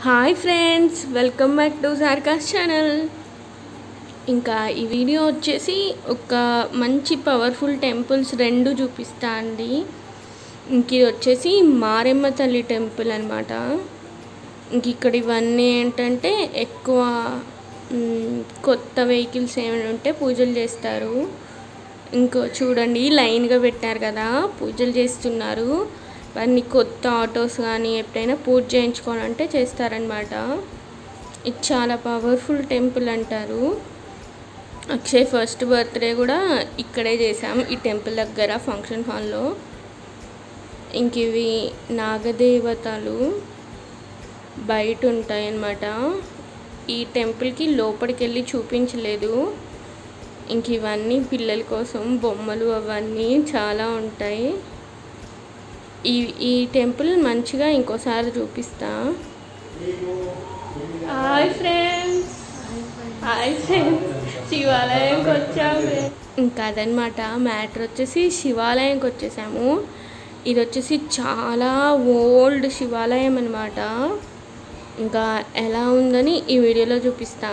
hi friends welcome back to సార్కాస్ channel ఇంకా ఈ వీడియో వచ్చేసి ఒక మంచి పవర్ఫుల్ టెంపుల్స్ రెండు చూపిస్తా అండి ఇంక ఇది వచ్చేసి మారెమ్మ తల్లి టెంపుల్ అనమాట ఇంక ఇక్కడ ఇవన్నీ ఏంటంటే ఎక్కువ మ్, కొత్త వెహికల్స్ ఏమైనా ఉంటే పూజలు చేస్తారు ఇంకో చూడండి లైన్గా పెట్టారు కదా పూజలు చేస్తున్నారు ఇవన్నీ కొత్త ఆటోస్ కానీ ఎప్పుడైనా పూజ చేయించుకోవాలంటే చేస్తారనమాట ఇది చాలా పవర్ఫుల్ టెంపుల్ అంటారు అక్షయ్ ఫస్ట్ బర్త్డే కూడా ఇక్కడే చేసాం ఈ టెంపుల్ దగ్గర ఫంక్షన్ హాల్లో ఇంక ఇవి నాగదేవతలు బయట ఉంటాయి అన్నమాట ఈ టెంపుల్కి లోపలికి వెళ్ళి చూపించలేదు ఇంక ఇవన్నీ పిల్లల కోసం బొమ్మలు అవన్నీ చాలా ఉంటాయి ఈ ఈ టెంపుల్ మంచిగా ఇంకోసారి చూపిస్తా హాయ్ ఫ్రెండ్స్ హాయ్ ఫ్రెండ్స్ శివాలయంకి వచ్చాము ఇంకా అదనమాట మ్యాటర్ వచ్చేసి శివాలయంకి వచ్చేసాము ఇది వచ్చేసి చాలా ఓల్డ్ శివాలయం అనమాట ఇంకా ఎలా ఉందని ఈ వీడియోలో చూపిస్తా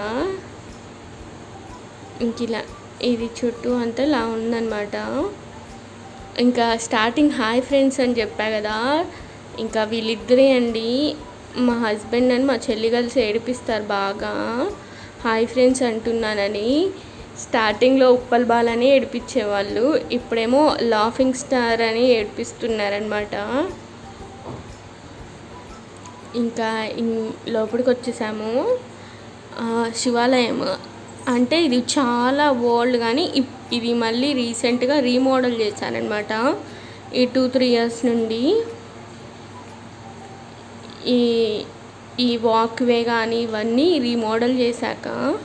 ఇంక ఇలా ఇది చుట్టూ అంతా ఇలా ఉందన్నమాట ఇంకా స్టార్టింగ్ హాయ్ ఫ్రెండ్స్ అని చెప్పా కదా ఇంకా వీళ్ళిద్దరే అండి మా హస్బెండ్ అని మా చెల్లి కలిసి ఏడిపిస్తారు బాగా హాయ్ ఫ్రెండ్స్ అంటున్నానని స్టార్టింగ్లో ఉప్పల్ బాల్ అని ఏడిపించేవాళ్ళు ఇప్పుడేమో లాఫింగ్ స్టార్ అని ఏడిపిస్తున్నారనమాట ఇంకా ఇన్- లోపలికి వచ్చేసాము ఆ, శివాలయం అంటే ఇది చాలా ఓల్డ్ కానీ ఇప్- ఇది మళ్ళీ రీసెంట్గా రీమోడల్ చేశారనమాట ఈ టూ త్రీ ఇయర్స్ నుండి ఈ ఈ వాక్వే కానీ ఇవన్నీ రీమోడల్ చేశాక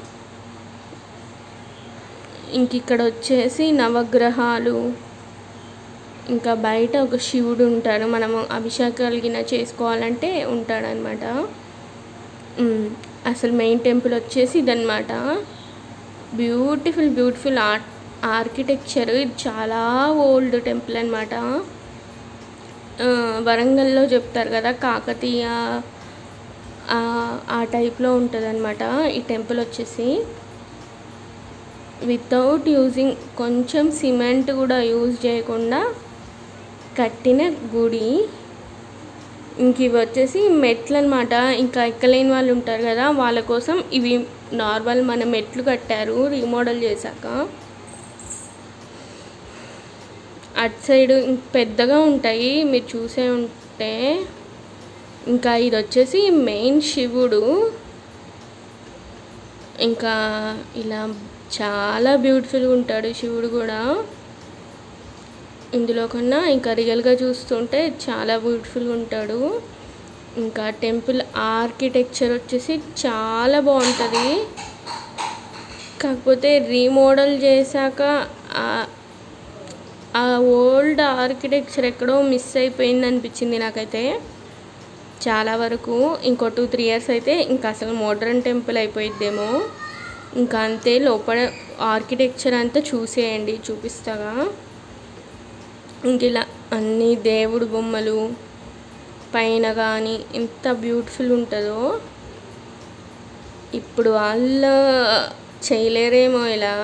ఇంక ఇక్కడ వచ్చేసి నవగ్రహాలు ఇంకా బయట ఒక శివుడు ఉంటాడు మనము అభిషేకాలు గిన చేసుకోవాలంటే ఉంటాడనమాట ఉమ్, అసలు మెయిన్ టెంపుల్ వచ్చేసి ఇదన్నమాట బ్యూటిఫుల్ బ్యూటిఫుల్ ఆర్ట్ ఆర్కిటెక్చర్ ఇది చాలా ఓల్డ్ టెంపుల్ అనమాట వరంగల్లో చెప్తారు కదా కాకతీయ ఆ, ఆ టైప్లో ఉంటుంది అనమాట ఈ టెంపుల్ వచ్చేసి వితౌట్ యూజింగ్ కొంచెం సిమెంట్ కూడా యూజ్ చేయకుండా కట్టిన గుడి ఇంక ఇవి వచ్చేసి మెట్లు అనమాట ఇంకా ఎక్కలేని వాళ్ళు ఉంటారు కదా వాళ్ళ కోసం ఇవి నార్మల్ మన మెట్లు కట్టారు రీమోడల్ చేశాక అటు సైడ్ ఇంక పెద్దగా ఉంటాయి మీరు చూసే ఉంటే ఇంకా ఇది వచ్చేసి మెయిన్ శివుడు ఇంకా ఇలా చాలా బ్యూటిఫుల్గా ఉంటాడు శివుడు కూడా ఇందులో కన్నా ఇంకా రియల్గా చూస్తుంటే చాలా బ్యూటిఫుల్గా ఉంటాడు ఇంకా టెంపుల్ ఆర్కిటెక్చర్ వచ్చేసి చాలా బాగుంటుంది కాకపోతే రీమోడల్ చేశాక ఆ- ఆ ఓల్డ్ ఆర్కిటెక్చర్ ఎక్కడో మిస్ అయిపోయింది అనిపించింది నాకైతే చాలా వరకు ఇంకో టూ త్రీ ఇయర్స్ అయితే ఇంకా అసలు మోడర్న్ టెంపుల్ అయిపోయిద్దేమో ఇంకా అంతే లోపల ఆర్కిటెక్చర్ అంతా చూసేయండి చూపిస్తాగా ఇంక ఇలా అన్ని దేవుడు బొమ్మలు పైన కానీ ఎంత బ్యూటిఫుల్ ఉంటుందో ఇప్పుడు వాళ్ళు చేయలేరేమో ఇలా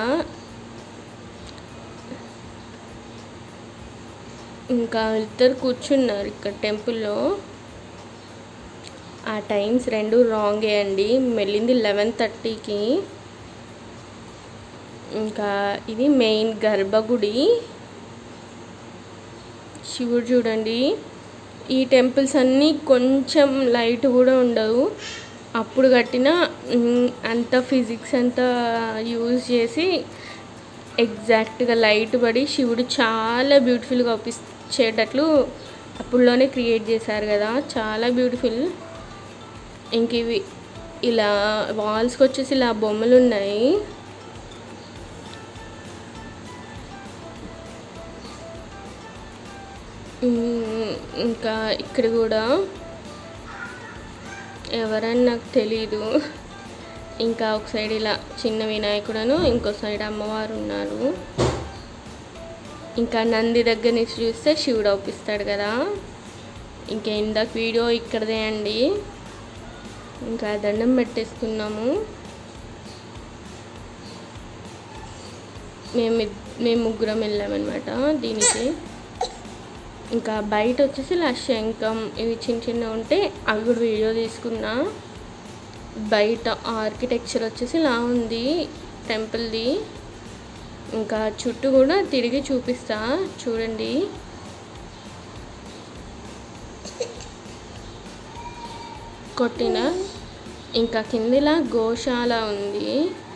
ఇంకా ఇద్దరు కూర్చున్నారు ఇక్కడ టెంపుల్లో ఆ టైమ్స్ రెండు రాంగే అండి వెళ్ళింది లెవెన్ థర్టీకి ఇంకా ఇది మెయిన్ గర్భగుడి శివుడు చూడండి ఈ టెంపుల్స్ అన్నీ కొంచెం లైట్ కూడా ఉండవు అప్పుడు కట్టిన మ్, అంత ఫిజిక్స్ అంతా యూజ్ చేసి ఎగ్జాక్ట్గా లైట్ పడి శివుడు చాలా బ్యూటిఫుల్గా ఒప్పించేటట్లు అప్పుడులోనే క్రియేట్ చేశారు కదా చాలా బ్యూటిఫుల్ ఇంక ఇవి ఇలా వాల్స్కి వచ్చేసి ఇలా బొమ్మలు ఉన్నాయి మ్మ్, ఇంకా ఇక్కడ కూడా ఎవరని నాకు తెలీదు ఇంకా ఒక సైడ్ ఇలా చిన్న వినాయకుడను ఇంకో సైడ్ అమ్మవారు ఉన్నారు ఇంకా నంది దగ్గర నుంచి చూస్తే శివుడు అవుపిస్తాడు కదా ఇంకా ఇందాక వీడియో ఇక్కడదే అండి ఇంకా దండం పెట్టేసుకున్నాము మేము ఇద్- మేము ముగ్గురం వెళ్ళామన్నమాట దీనికి ఇంకా బయట వచ్చేసి ఇలా శంఖం ఇవి చిన్న చిన్న ఉంటే అవి కూడా వీడియో తీసుకున్నా బయట ఆర్కిటెక్చర్ వచ్చేసి ఇలా ఉంది టెంపుల్ది ఇంకా చుట్టూ కూడా తిరిగి చూపిస్తా చూడండి కొట్టిన ఇంకా కిందిలా గోశాల ఉంది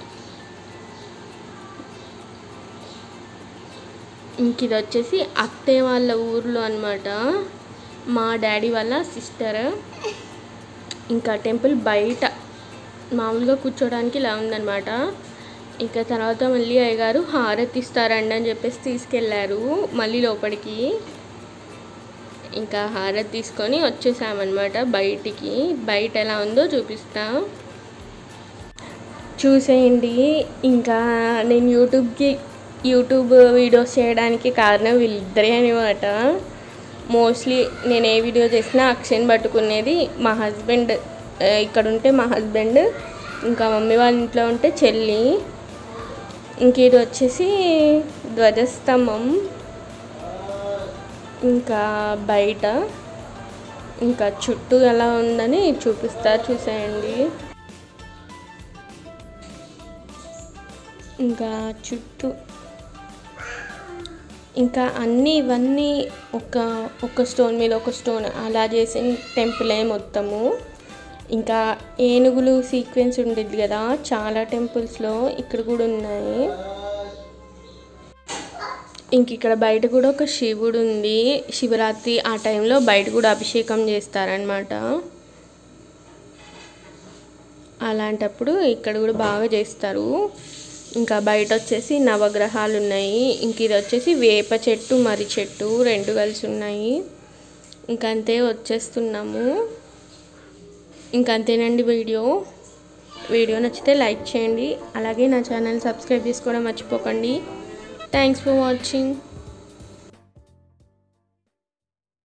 ఇంక ఇది వచ్చేసి అత్తయ్య వాళ్ళ ఊర్లో అనమాట మా డాడీ వాళ్ళ సిస్టర్ ఇంకా టెంపుల్ బయట మామూలుగా కూర్చోడానికి ఇలా ఉందన్నమాట ఇంకా తర్వాత మళ్ళీ అయ్యగారు హారతి ఇస్తారండి అని చెప్పేసి తీసుకెళ్ళారు మళ్ళీ లోపలికి ఇంకా హారతి తీసుకొని వచ్చేసామన్నమాట బయటికి బయట ఎలా ఉందో చూపిస్తా చూసేయండి ఇంకా నేను యూట్యూబ్కి యూట్యూబ్ వీడియోస్ చేయడానికి కారణం వీళ్ళిద్దరే అనమాట మోస్ట్లీ నేను ఏ వీడియో చేసినా అక్షయని పట్టుకునేది మా హస్బెండ్ ఆ, ఇక్కడ ఉంటే మా హస్బెండ్ ఇంకా మమ్మీ వాళ్ళ ఇంట్లో ఉంటే చెల్లి ఇంక ఇది వచ్చేసి ధ్వజస్తంభం ఇంకా బయట ఇంకా చుట్టూ ఎలా ఉందని చూపిస్తా చూసేయండి ఇంకా చుట్టూ ఇంకా అన్నీ ఇవన్నీ ఒక ఒక స్టోన్ మీద ఒక స్టోన్ అలా చేసిన టెంపులే మొత్తము ఇంకా ఏనుగులు సీక్వెన్స్ ఉండేది కదా చాలా టెంపుల్స్లో ఇక్కడ కూడా ఉన్నాయి ఇంక ఇక్కడ బయట కూడా ఒక శివుడు ఉంది శివరాత్రి ఆ టైంలో బయట కూడా అభిషేకం చేస్తారనమాట అలాంటప్పుడు ఇక్కడ కూడా బాగా చేస్తారు ఇంకా బయట వచ్చేసి నవగ్రహాలు ఉన్నాయి ఇంక ఇది వచ్చేసి వేప చెట్టు మర్రి చెట్టు రెండు కలిసి ఉన్నాయి ఇంకంతే వచ్చేస్తున్నాము ఇంకంతేనండి వీడియో వీడియో నచ్చితే లైక్ చేయండి అలాగే నా ఛానల్ సబ్స్క్రైబ్ చేసుకోవడం మర్చిపోకండి థ్యాంక్స్ ఫర్ వాచింగ్